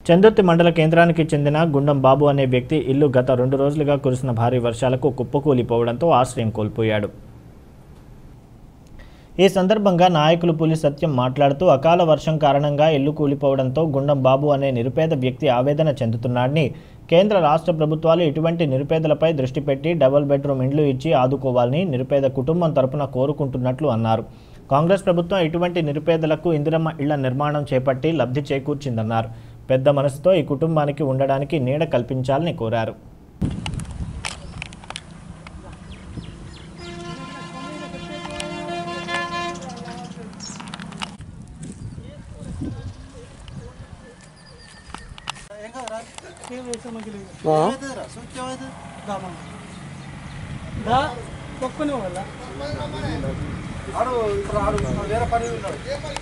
చందుర్తి మండల కేంద్రానికి చెందిన గుండం బాబు అనే వ్యక్తి ఇల్లు గత రెండు రోజులుగా కురిసిన భారీ వర్షాలకు కుప్పకూలిపోవడంతో ఆశ్రయం కోల్పోయాడు ఈ సందర్భంగా నాయకులు పులి సత్యం మాట్లాడుతూ అకాల వర్షం కారణంగా ఇల్లు కూలిపోవడంతో గుండం బాబు అనే నిరుపేద వ్యక్తి ఆవేదన చెందుతున్నాడని కేంద్ర రాష్ట్ర ప్రభుత్వాలు ఇటువంటి నిరుపేదలపై దృష్టి పెట్టి డబుల్ బెడ్రూమ్ ఇండ్లు ఇచ్చి ఆదుకోవాలని నిరుపేద కుటుంబం తరపున కోరుకుంటున్నట్లు అన్నారు కాంగ్రెస్ ప్రభుత్వం ఇటువంటి నిరుపేదలకు ఇందిరమ్మ ఇళ్ల నిర్మాణం చేపట్టి లబ్ధి చేకూర్చిందన్నారు పెద్ద మనసుతో ఈ కుటుంబానికి ఉండడానికి నీడ కల్పించాలని కోరారు ఒక్కనే వాళ్ళ ఆడు ఇప్పుడు ఆడు వేరే పని ఉన్నాడు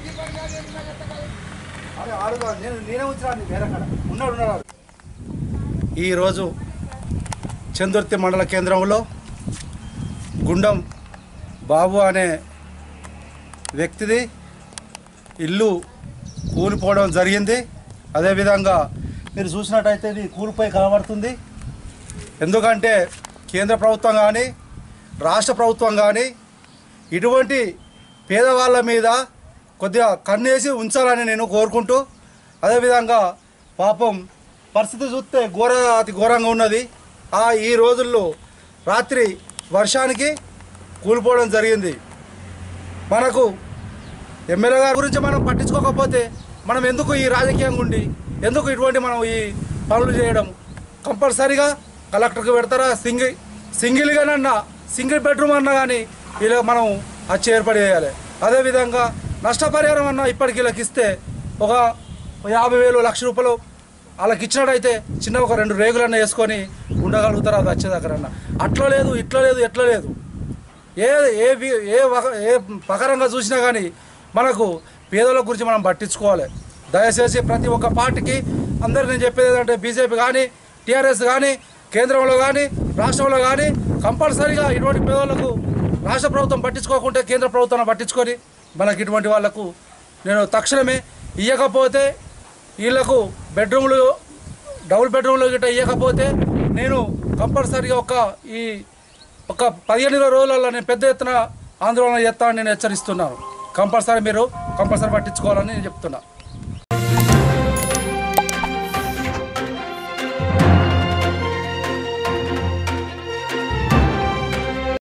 ఆడు ఆడు కాదు, నేను నేనే వచ్చినా వేరే కాడ ఉన్నాడు ఉన్నాడు ఆడు. ఈరోజు చందుర్తి మండల కేంద్రంలో గుండం బాబు అనే వ్యక్తిది ఇల్లు కూలిపోవడం జరిగింది అదేవిధంగా మీరు చూసినట్టయితే ఇది కూలిపోయి కనబడుతుంది ఎందుకంటే కేంద్ర ప్రభుత్వం కానీ రాష్ట్ర ప్రభుత్వం కానీ ఇటువంటి పేదవాళ్ళ మీద కొద్దిగా కన్నేసి ఉంచాలని నేను కోరుకుంటూ అదేవిధంగా పాపం పరిస్థితి చూస్తే ఘోర అతి ఘోరంగా ఉన్నది ఆ ఈ రోజుల్లో రాత్రి వర్షానికి కూలిపోవడం జరిగింది మనకు ఎమ్మెల్యే గారి గురించి మనం పట్టించుకోకపోతే మనం ఎందుకు ఈ రాజకీయంగా ఉండి ఎందుకు ఇటువంటి మనం ఈ పనులు చేయడం కంపల్సరీగా కలెక్టర్కి పెడతారా సింగిల్ సింగిల్గానన్నా సింగిల్ బెడ్రూమ్ అన్నా కానీ ఇలా మనం వచ్చి ఏర్పాటు చేయాలి అదేవిధంగా నష్టపరిహారం అన్నా ఇప్పటికి వీళ్ళకి ఇస్తే ఒక యాభై వేలు లక్ష రూపాయలు వాళ్ళకి ఇచ్చినట్టయితే చిన్న ఒక రెండు రేగులన్నా వేసుకొని ఉండగలుగుతారు అది వచ్చేదక్కడన్నా అట్లా లేదు ఇట్లా లేదు ఎట్లా లేదు ఏ ఏ వి- ఏ వక- ఏ ప్రకారంగా చూసినా కానీ మనకు పేదల గురించి మనం పట్టించుకోవాలి దయచేసి ప్రతి ఒక్క పార్టీకి అందరు నేను చెప్పేది ఏంటంటే బీజేపీ కానీ టీఆర్ఎస్ కానీ కేంద్రంలో కానీ రాష్ట్రంలో కానీ కంపల్సరీగా ఇటువంటి పేదలకు రాష్ట్ర ప్రభుత్వం పట్టించుకోకుంటే కేంద్ర ప్రభుత్వం పట్టించుకొని మనకి ఇటువంటి వాళ్ళకు నేను తక్షణమే ఇవ్వకపోతే వీళ్ళకు బెడ్రూమ్లు డబుల్ బెడ్రూమ్లు గిట్ట ఇవ్వకపోతే నేను కంపల్సరీగా ఒక ఈ ఒక పదిహేను ఇరవై రోజులలో నేను పెద్ద ఎత్తున ఆందోళన చేస్తానని నేను హెచ్చరిస్తున్నాను కంపల్సరీ మీరు కంపల్సరీ పట్టించుకోవాలని నేను చెప్తున్నా